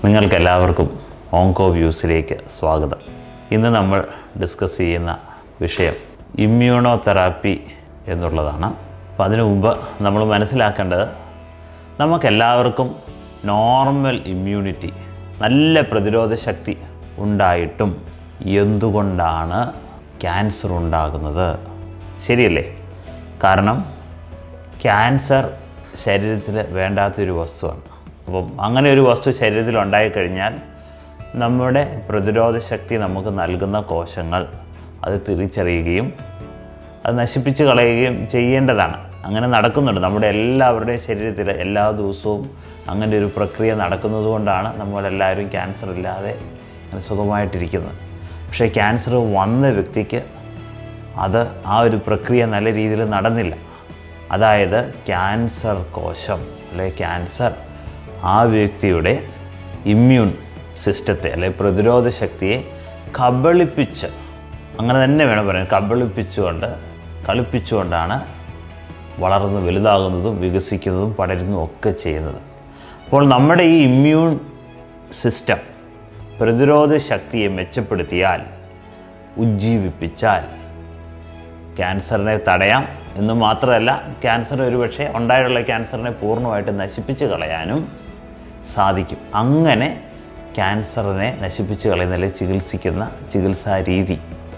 നിങ്ങൾക്കെല്ലാവർക്കും ഓങ്കോ വ്യൂസിലേക്ക് സ്വാഗതം ഇന്ന് നമ്മൾ ഡിസ്കസ് ചെയ്യുന്ന വിഷയം ഇമ്മ്യൂണോ തെറാപ്പി എന്നുള്ളതാണ് അപ്പോൾ അതിനു മുമ്പ് നമ്മൾ മനസ്സിലാക്കേണ്ടത് നമുക്കെല്ലാവർക്കും നോർമൽ ഇമ്മ്യൂണിറ്റി നല്ല പ്രതിരോധ ശക്തി ഉണ്ടായിട്ടും എന്തുകൊണ്ടാണ് ക്യാൻസർ ഉണ്ടാകുന്നത് ശരിയല്ലേ കാരണം ക്യാൻസർ ശരീരത്തിൽ വേണ്ടാത്തൊരു വസ്തുവാണ് അപ്പം അങ്ങനെ ഒരു വസ്തു ശരീരത്തിൽ ഉണ്ടായിക്കഴിഞ്ഞാൽ നമ്മുടെ പ്രതിരോധ ശക്തി നമുക്ക് നൽകുന്ന കോശങ്ങൾ അത് തിരിച്ചറിയുകയും അത് നശിപ്പിച്ച് കളയുകയും ചെയ്യേണ്ടതാണ് അങ്ങനെ നടക്കുന്നുണ്ട് നമ്മുടെ എല്ലാവരുടെയും ശരീരത്തിൽ എല്ലാ ദിവസവും അങ്ങനെ ഒരു പ്രക്രിയ നടക്കുന്നത് കൊണ്ടാണ് നമ്മളെല്ലാവരും ക്യാൻസർ ഇല്ലാതെ അങ്ങനെ സുഖമായിട്ടിരിക്കുന്നത് പക്ഷേ ക്യാൻസർ വന്ന വ്യക്തിക്ക് അത് ആ ഒരു പ്രക്രിയ നല്ല രീതിയിൽ നടന്നില്ല അതായത് ക്യാൻസർ കോശം അല്ലെ ക്യാൻസർ ആ വ്യക്തിയുടെ ഇമ്മ്യൂൺ സിസ്റ്റത്തെ അല്ലെ പ്രതിരോധ ശക്തിയെ കബളിപ്പിച്ച് അങ്ങനെ തന്നെ വേണം പറയാൻ കബളിപ്പിച്ചുകൊണ്ട് കളിപ്പിച്ചുകൊണ്ടാണ് വളർന്ന് വലുതാകുന്നതും വികസിക്കുന്നതും പടരുന്നതും ഒക്കെ ചെയ്യുന്നത് അപ്പോൾ നമ്മുടെ ഈ ഇമ്മ്യൂൺ സിസ്റ്റം പ്രതിരോധ ശക്തിയെ മെച്ചപ്പെടുത്തിയാൽ ഉജ്ജീവിപ്പിച്ചാൽ ക്യാൻസറിനെ തടയാം എന്ന് മാത്രമല്ല ക്യാൻസർ ഒരുപക്ഷെ ഉണ്ടായിട്ടുള്ള ക്യാൻസറിനെ പൂർണ്ണമായിട്ട് നശിപ്പിച്ച് കളയാനും സാധിക്കും അങ്ങനെ ക്യാൻസറിനെ നശിപ്പിച്ച് കളയുന്ന അല്ലെങ്കിൽ ചികിത്സിക്കുന്ന ചികിത്സാ രീതി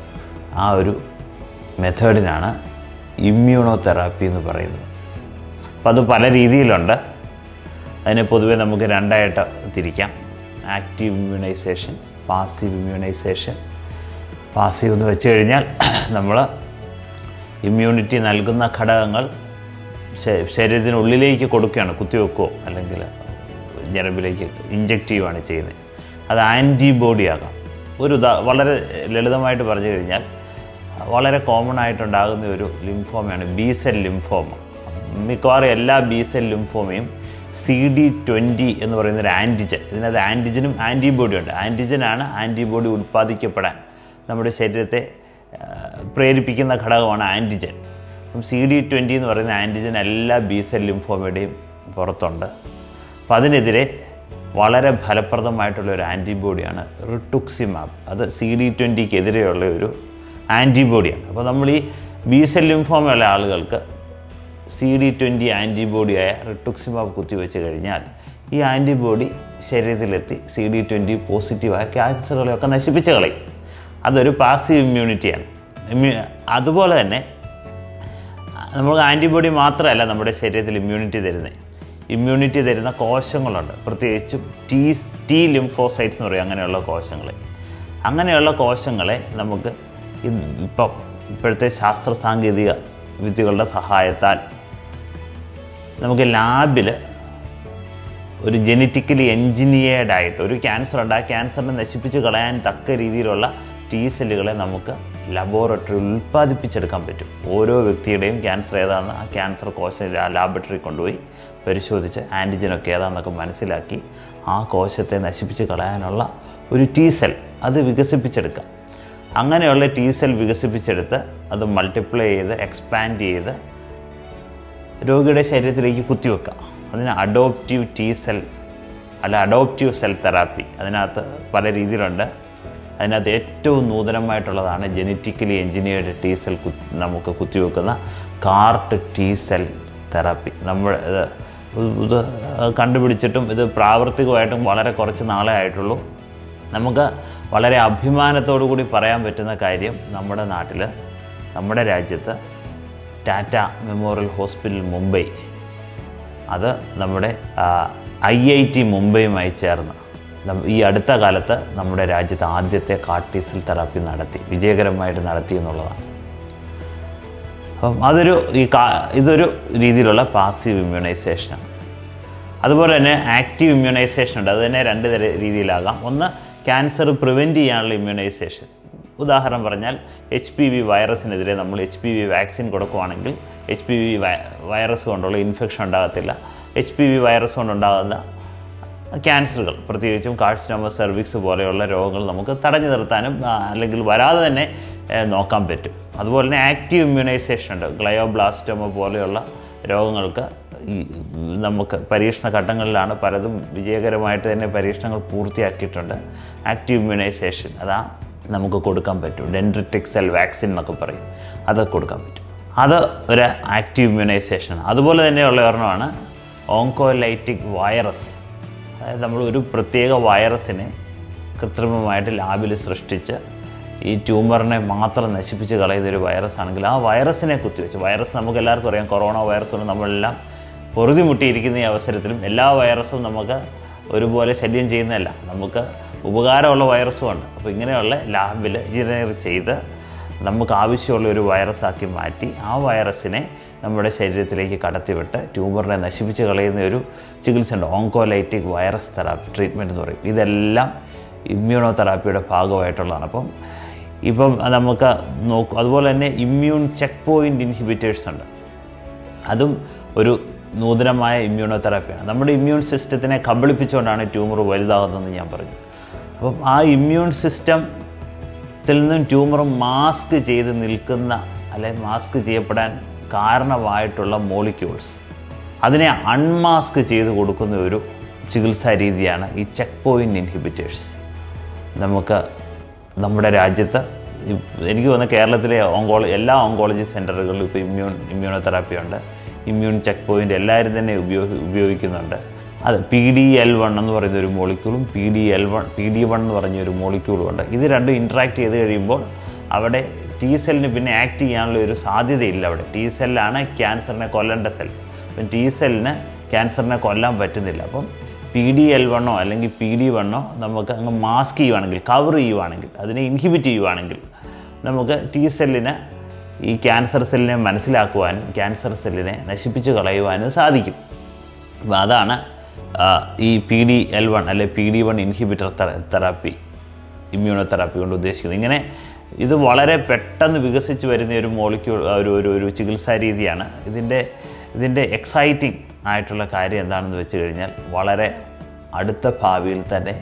ആ ഒരു മെത്തേഡിനാണ് ഇമ്മ്യൂണോ തെറാപ്പി എന്ന് പറയുന്നത് അപ്പം അത് പല രീതിയിലുണ്ട് അതിനെ പൊതുവെ നമുക്ക് രണ്ടായിട്ട് തിരിക്കാം active immunisation passive immunisation passive എന്ന് വെച്ച് കഴിഞ്ഞാൽ നമ്മൾ ഇമ്മ്യൂണിറ്റി നൽകുന്ന ഘടകങ്ങൾ ശ- ശരീരത്തിനുള്ളിലേക്ക് കൊടുക്കുകയാണ് കുത്തിവെക്കുകയോ അല്ലെങ്കിൽ ഞരമ്പിലേക്ക് ഇഞ്ചെക്റ്റ് ചെയ്യുകയാണ് ചെയ്യുന്നത് അത് ആൻറ്റിബോഡി ആകാം ഒരു ഉദാ വളരെ ലളിതമായിട്ട് പറഞ്ഞു കഴിഞ്ഞാൽ വളരെ കോമൺ ആയിട്ടുണ്ടാകുന്ന ഒരു ലിംഫോമയാണ് ബി സെൽ ലിംഫോമ മിക്കവാറും എല്ലാ ബി സെൽ ലിംഫോമയും സി ഡി ട്വൻറ്റി എന്ന് പറയുന്ന ഒരു ആൻറ്റിജൻ ഇതിനകത്ത് ആൻറ്റിജനും ആൻറ്റിബോഡിയും ഉണ്ട് ആൻറ്റിജനാണ് ആൻറ്റിബോഡി ഉൽപ്പാദിക്കപ്പെടാൻ നമ്മുടെ ശരീരത്തെ ആ, പ്രേരിപ്പിക്കുന്ന ഘടകമാണ് ആൻറ്റിജൻ അപ്പം സി ഡി ട്വൻറ്റി എന്ന് പറയുന്ന ആൻറ്റിജൻ എല്ലാ ബി സെൽ ലിംഫോമയുടെയും പുറത്തുണ്ട് അപ്പം അതിനെതിരെ വളരെ ഫലപ്രദമായിട്ടുള്ള ഒരു ആൻറ്റിബോഡിയാണ് റിട്ടുക്സിമാബ് അത് സി ഡി ട്വൻറ്റിക്കെതിരെയുള്ള ഒരു ആൻറ്റിബോഡിയാണ് അപ്പോൾ നമ്മൾ ഈ ബി സെൽ ലിംഫോമയുള്ള ആളുകൾക്ക് സി ഡി ട്വൻറ്റി ആൻറ്റിബോഡിയായ റിട്ടുക്സിമാബ് കുത്തിവെച്ച് കഴിഞ്ഞാൽ ഈ ആൻറ്റിബോഡി ശരീരത്തിലെത്തി സി ഡി ട്വൻറ്റി പോസിറ്റീവായ ക്യാൻസറുകളെയൊക്കെ നശിപ്പിച്ച് കളയും അതൊരു പാസീവ് ഇമ്മ്യൂണിറ്റിയാണ് ഇമ്മ്യൂ അതുപോലെ തന്നെ നമുക്ക് ആൻറ്റിബോഡി മാത്രമല്ല നമ്മുടെ ശരീരത്തിൽ ഇമ്മ്യൂണിറ്റി തരുന്നത് ഇമ്മ്യൂണിറ്റി തരുന്ന കോശങ്ങളുണ്ട് പ്രത്യേകിച്ചും ടി ടി ലിംഫോസൈറ്റ്സ് എന്ന് പറയും അങ്ങനെയുള്ള കോശങ്ങൾ അങ്ങനെയുള്ള കോശങ്ങളെ നമുക്ക് ഇ- ഇപ്പം ഇപ്പോഴത്തെ ശാസ്ത്ര സാങ്കേതിക വിദ്യകളുടെ സഹായത്താൽ നമുക്ക് ലാബിൽ ഒരു ജനറ്റിക്കലി എൻജിനീയേർഡ് ആയിട്ട് ഒരു ക്യാൻസർ ഉണ്ട് ആ ക്യാൻസറിനെ നശിപ്പിച്ച് കളയാൻ തക്ക രീതിയിലുള്ള ടി സെല്ലുകളെ നമുക്ക് ലബോറട്ടറിയിൽ ഉൽപ്പാദിപ്പിച്ചെടുക്കാൻ പറ്റും ഓരോ വ്യക്തിയുടെയും ക്യാൻസർ ഏതാണെന്ന് ആ ക്യാൻസർ കോശം ലാബറട്ടറി കൊണ്ടുപോയി പരിശോധിച്ച് ആൻറ്റിജനൊക്കെ ഏതാണെന്നൊക്കെ മനസ്സിലാക്കി ആ കോശത്തെ നശിപ്പിച്ച് കളയാനുള്ള ഒരു ടി സെൽ അത് വികസിപ്പിച്ചെടുക്കാം അങ്ങനെയുള്ള ടി സെൽ വികസിപ്പിച്ചെടുത്ത് അത് മൾട്ടിപ്ലൈ ചെയ്ത് എക്സ്പാൻഡ് ചെയ്ത് രോഗിയുടെ ശരീരത്തിലേക്ക് കുത്തിവെക്കാം അതിന് അഡോപ്റ്റീവ് ടി സെൽ അല്ല അഡോപ്റ്റീവ് സെൽ തെറാപ്പി അതിനകത്ത് പല രീതിയിലുണ്ട് അതിനകത്ത് ഏറ്റവും നൂതനമായിട്ടുള്ളതാണ് ജനറ്റിക്കലി എഞ്ചിനീയർഡ് ടി സെൽ കു നമുക്ക് കുത്തിവെക്കുന്ന കാർട്ട് ടി സെൽ തെറാപ്പി നമ്മൾ ഇത് ഇത് കണ്ടുപിടിച്ചിട്ടും ഇത് പ്രാവർത്തികമായിട്ടും വളരെ കുറച്ച് നാളെ ആയിട്ടുള്ളൂ നമുക്ക് വളരെ അഭിമാനത്തോടു കൂടി പറയാൻ പറ്റുന്ന കാര്യം നമ്മുടെ നാട്ടിൽ നമ്മുടെ രാജ്യത്ത് ടാറ്റ മെമ്മോറിയൽ ഹോസ്പിറ്റൽ മുംബൈ അത് നമ്മുടെ ഐ ഐ ടി മുംബൈയുമായി ചേർന്ന് നം- ഈ അടുത്ത കാലത്ത് നമ്മുടെ രാജ്യത്ത് ആദ്യത്തെ കാർട്ടീസൽ തെറാപ്പി നടത്തി വിജയകരമായിട്ട് നടത്തി എന്നുള്ളതാണ് അപ്പം അതൊരു ഈ കാ ഇതൊരു രീതിയിലുള്ള പാസീവ് ഇമ്മ്യൂണൈസേഷനാണ് അതുപോലെ തന്നെ ആക്റ്റീവ് ഇമ്മ്യൂണൈസേഷൻ ഉണ്ട് അത് തന്നെ രണ്ട് തര രീതിയിലാകാം ഒന്ന് ക്യാൻസർ പ്രിവെൻറ്റ് ചെയ്യാനുള്ള ഇമ്മ്യൂണൈസേഷൻ ഉദാഹരണം പറഞ്ഞാൽ എച്ച് പി വി വൈറസിനെതിരെ നമ്മൾ എച്ച് പി വി വാക്സിൻ കൊടുക്കുവാണെങ്കിൽ എച്ച് പി വി വൈറസ് കൊണ്ടുള്ള ഇൻഫെക്ഷൻ ഉണ്ടാകത്തില്ല എച്ച് പി വി വൈറസ് കൊണ്ടുണ്ടാകുന്ന ക്യാൻസറുകൾ പ്രത്യേകിച്ചും കാഴ്സിനോമ സെർവിക്സ് പോലെയുള്ള രോഗങ്ങൾ നമുക്ക് തടഞ്ഞു നിർത്താനും ആ, അല്ലെങ്കിൽ വരാതെ തന്നെ ഏ, നോക്കാൻ പറ്റും അതുപോലെ തന്നെ ആക്റ്റീവ് ഇമ്മ്യൂണൈസേഷൻ ഉണ്ട് ഗ്ലയോബ്ലാസ്റ്റോമ പോലെയുള്ള രോഗങ്ങൾക്ക് ഈ നമുക്ക് പരീക്ഷണ ഘട്ടങ്ങളിലാണ് പലതും വിജയകരമായിട്ട് തന്നെ പരീക്ഷണങ്ങൾ പൂർത്തിയാക്കിയിട്ടുണ്ട് ആക്റ്റീവ് ഇമ്മ്യൂണൈസേഷൻ അതാ നമുക്ക് കൊടുക്കാൻ പറ്റും ഡെൻഡ്രിറ്റിക് സെൽ വാക്സിൻ എന്നൊക്കെ പറയും അതൊക്കെ കൊടുക്കാൻ പറ്റും അത് ഒരു ആക്റ്റീവ് ഇമ്മ്യൂണൈസേഷൻ അതുപോലെ തന്നെയുള്ള ഒരെണ്ണമാണ് ഓങ്കോലൈറ്റിക് വൈറസ് അതായത് നമ്മൾ ഒരു പ്രത്യേക വൈറസിനെ കൃത്രിമമായിട്ട് ലാബിൽ സൃഷ്ടിച്ച് ഈ ട്യൂമറിനെ മാത്രം നശിപ്പിച്ച് കളയുന്ന ഒരു വൈറസ് ആണെങ്കിൽ ആ വൈറസിനെ കുത്തിവെച്ച് വൈറസ് നമുക്ക് എല്ലാവർക്കും അറിയാം കൊറോണ വൈറസ് കൊണ്ട് നമ്മളെല്ലാം പൊറുതിമുട്ടിയിരിക്കുന്ന ഈ അവസരത്തിലും എല്ലാ വൈറസും നമുക്ക് ഒരുപോലെ ശല്യം ചെയ്യുന്നതല്ല നമുക്ക് ഉപകാരമുള്ള വൈറസും ഉണ്ട് അപ്പോൾ ഇങ്ങനെയുള്ള ലാബിൽ എഞ്ചിനീയർ ചെയ്ത് നമുക്ക് ആവശ്യമുള്ള ഒരു വൈറസാക്കി മാറ്റി ആ വൈറസിനെ നമ്മുടെ ശരീരത്തിലേക്ക് കടത്തിവിട്ട് ട്യൂമറിനെ നശിപ്പിച്ച് കളയുന്ന ഒരു ചികിത്സയുണ്ട് ഓങ്കോലൈറ്റിക് വൈറസ് തെറാപ്പി ട്രീറ്റ്മെൻറ്റ് എന്ന് പറയും ഇതെല്ലാം ഇമ്മ്യൂണോ തെറാപ്പിയുടെ ഭാഗമായിട്ടുള്ളതാണ് അപ്പം ഇപ്പം നമുക്ക് നോക്കും അതുപോലെ തന്നെ ഇമ്മ്യൂൺ ചെക്ക് പോയിൻ്റ് ഇൻഹിബിറ്റേഴ്സ് ഉണ്ട് അതും ഒരു നൂതനമായ ഇമ്മ്യൂണോ തെറാപ്പിയാണ് നമ്മുടെ ഇമ്മ്യൂൺ സിസ്റ്റത്തിനെ കബളിപ്പിച്ചുകൊണ്ടാണ് ട്യൂമർ വലുതാകുന്നതെന്ന് ഞാൻ പറഞ്ഞു അപ്പം ആ ഇമ്മ്യൂൺ സിസ്റ്റത്തിൽ നിന്നും ട്യൂമർ മാസ്ക് ചെയ്ത് നിൽക്കുന്ന അല്ലെ മാസ്ക് ചെയ്യപ്പെടാൻ കാരണമായിട്ടുള്ള മോളിക്യൂൾസ് അതിനെ അൺമാസ്ക് ചെയ്ത് കൊടുക്കുന്ന ഒരു ചികിത്സാ രീതിയാണ് ഈ ചെക്ക് പോയിൻ്റ് ഇൻഹിബിറ്റേഴ്സ് നമുക്ക് നമ്മുടെ രാജ്യത്ത് ഇ- എനിക്ക് തോന്നുന്നു കേരളത്തിലെ ഓങ്കോളജി എല്ലാ ഓങ്കോളജി സെൻറ്ററുകളിലും ഇപ്പോൾ ഇമ്മ്യൂൺ ഇമ്മ്യൂണോ തെറാപ്പി ഉണ്ട് ഇമ്മ്യൂൺ ചെക്ക് പോയിൻ്റ് എല്ലാവരും തന്നെ ഉപയോഗി ഉപയോഗിക്കുന്നുണ്ട് അത് പി ഡി എൽ വൺ എന്ന് പറയുന്ന ഒരു മോളിക്യൂളും P D L one P D one എന്ന് പറഞ്ഞ ഒരു മോളിക്യൂളും ഉണ്ട് ഇത് രണ്ടും ഇൻട്രാക്ട് ചെയ്ത് കഴിയുമ്പോൾ അവിടെ ടി സെല്ലിന് പിന്നെ ആക്ട് ചെയ്യാനുള്ള ഒരു സാധ്യതയില്ല അവിടെ ടി സെല്ലാണ് ക്യാൻസറിനെ കൊല്ലേണ്ട സെൽ അപ്പം ടി സെല്ലിന് ക്യാൻസറിനെ കൊല്ലാൻ പറ്റുന്നില്ല അപ്പം പി ഡി എൽ വണ്ണോ അല്ലെങ്കിൽ പി ഡി വണ്ണോ നമുക്ക് അങ്ങ് മാസ്ക് ചെയ്യുവാണെങ്കിൽ കവർ ചെയ്യുവാണെങ്കിൽ അതിനെ ഇൻഹിബിറ്റ് ചെയ്യുവാണെങ്കിൽ നമുക്ക് ടി സെല്ലിന് ഈ ക്യാൻസർ സെല്ലിനെ മനസ്സിലാക്കുവാനും ക്യാൻസർ സെല്ലിനെ നശിപ്പിച്ച് കളയുവാനും സാധിക്കും അപ്പോൾ അതാണ് ആ, ഈ പി ഡി എൽ വൺ അല്ലെ P D one inhibitor therapy immunotherapy കൊണ്ട് ഉദ്ദേശിക്കുന്നത് ഇങ്ങനെ ഇത് വളരെ പെട്ടെന്ന് വികസിച്ച് വരുന്ന ഒരു മോളിക്യൂൾ ഒരു ഒരു ഒരു ചികിത്സാ രീതിയാണ് ഇതിൻ്റെ ഇതിൻ്റെ എക്സൈറ്റിംഗ് ആയിട്ടുള്ള കാര്യം എന്താണെന്ന് വെച്ച് കഴിഞ്ഞാൽ വളരെ അടുത്ത ഭാവിയിൽ തന്നെ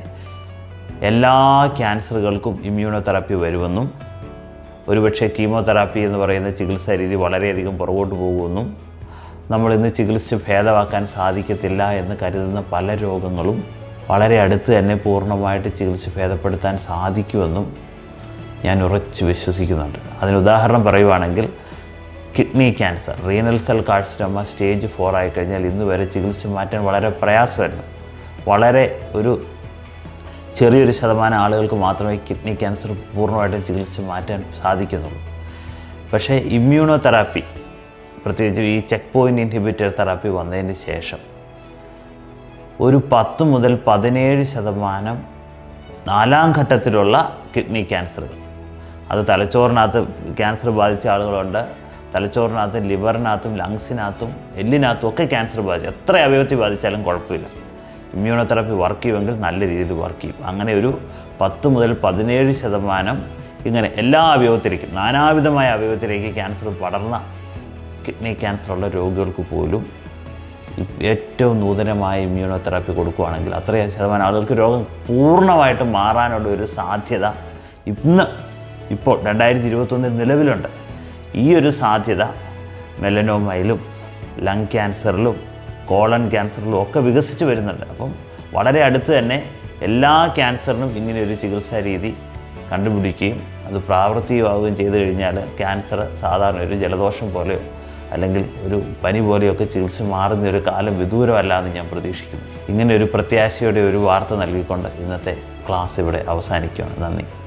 എല്ലാ ക്യാൻസറുകൾക്കും ഇമ്മ്യൂണോ തെറാപ്പി വരുമെന്നും ഒരുപക്ഷെ കീമോതെറാപ്പി എന്ന് പറയുന്ന ചികിത്സാ രീതി വളരെയധികം പുറകോട്ട് പോകുമെന്നും നമ്മളിന്ന് ചികിത്സിച്ച് ഭേദമാക്കാൻ സാധിക്കത്തില്ല എന്ന് കരുതുന്ന പല രോഗങ്ങളും വളരെ അടുത്ത് തന്നെ പൂർണ്ണമായിട്ട് ചികിത്സിച്ച് ഭേദപ്പെടുത്താൻ സാധിക്കുമെന്നും ഞാൻ ഉറച്ചു വിശ്വസിക്കുന്നുണ്ട് അതിന് ഉദാഹരണം പറയുവാണെങ്കിൽ kidney cancer renal cell carcinoma stage four ആയിക്കഴിഞ്ഞാൽ ഇന്ന് വരെ ചികിത്സിച്ച് മാറ്റാൻ വളരെ പ്രയാസമായിരുന്നു വളരെ ഒരു ചെറിയൊരു ശതമാനം ആളുകൾക്ക് മാത്രമേ കിഡ്നി ക്യാൻസർ പൂർണ്ണമായിട്ടും ചികിത്സിച്ച് മാറ്റാൻ സാധിക്കുന്നുള്ളൂ പക്ഷേ ഇമ്മ്യൂണോ തെറാപ്പി പ്രത്യേകിച്ച് ഈ ചെക്ക് പോയിൻ്റ് ഇൻഹിബിറ്റർ തെറാപ്പി വന്നതിന് ശേഷം ഒരു പത്ത് മുതൽ പതിനേഴ് ശതമാനം നാലാം ഘട്ടത്തിലുള്ള കിഡ്നി ക്യാൻസറുകൾ അത് തലച്ചോറിനകത്ത് ക്യാൻസർ ബാധിച്ച ആളുകളുണ്ട് തലച്ചോറിനകത്തും ലിവറിനകത്തും ലങ്സിനകത്തും എല്ലിനകത്തും ഒക്കെ ക്യാൻസർ ബാധിച്ചു എത്ര അവയവത്തിൽ ബാധിച്ചാലും കുഴപ്പമില്ല ഇമ്മ്യൂണോതെറാപ്പി വർക്ക് ചെയ്യുമെങ്കിൽ നല്ല രീതിയിൽ വർക്ക് ചെയ്യും അങ്ങനെ ഒരു പത്ത് മുതൽ പതിനേഴ് ശതമാനം ഇങ്ങനെ എല്ലാ അവയവത്തിലേക്കും നാനാവിധമായ അവയവത്തിലേക്ക് ക്യാൻസർ പടർന്ന കിഡ്നി ക്യാൻസറുള്ള രോഗികൾക്ക് പോലും ഈ ഏറ്റവും നൂതനമായ ഇമ്മ്യൂണോതെറാപ്പി കൊടുക്കുകയാണെങ്കിൽ അത്രയും ശതമാനം ആളുകൾക്ക് രോഗം പൂർണ്ണമായിട്ട് മാറാനുള്ള ഒരു സാധ്യത ഇന്ന് ഇപ്പോൾ രണ്ടായിരത്തി ഇരുപത്തൊന്നിൽ നിലവിലുണ്ട് ഈ ഒരു സാധ്യത മെലനോമയിലും ലങ് ക്യാൻസറിലും കോളൺ ക്യാൻസറിലും ഒക്കെ വികസിച്ച് വരുന്നുണ്ട് അപ്പം വളരെ അടുത്ത് തന്നെ എല്ലാ ക്യാൻസറിനും ഇങ്ങനെ ഒരു ചികിത്സാ രീതി കണ്ടുപിടിക്കുകയും അത് പ്രാവർത്തികമാവുകയും ചെയ്തു കഴിഞ്ഞാൽ ക്യാൻസർ സാധാരണ ഒരു ജലദോഷം പോലെയോ അല്ലെങ്കിൽ ഒരു പനി പോലെയൊക്കെ ചികിത്സ മാറുന്ന ഒരു കാലം വിദൂരമല്ല എന്ന് ഞാൻ പ്രതീക്ഷിക്കുന്നു ഇങ്ങനെ ഒരു പ്രത്യാശയുടെ ഒരു വാർത്ത നൽകിക്കൊണ്ട് ഇന്നത്തെ ക്ലാസ് ഇവിടെ അവസാനിക്കുകയാണ് നന്ദി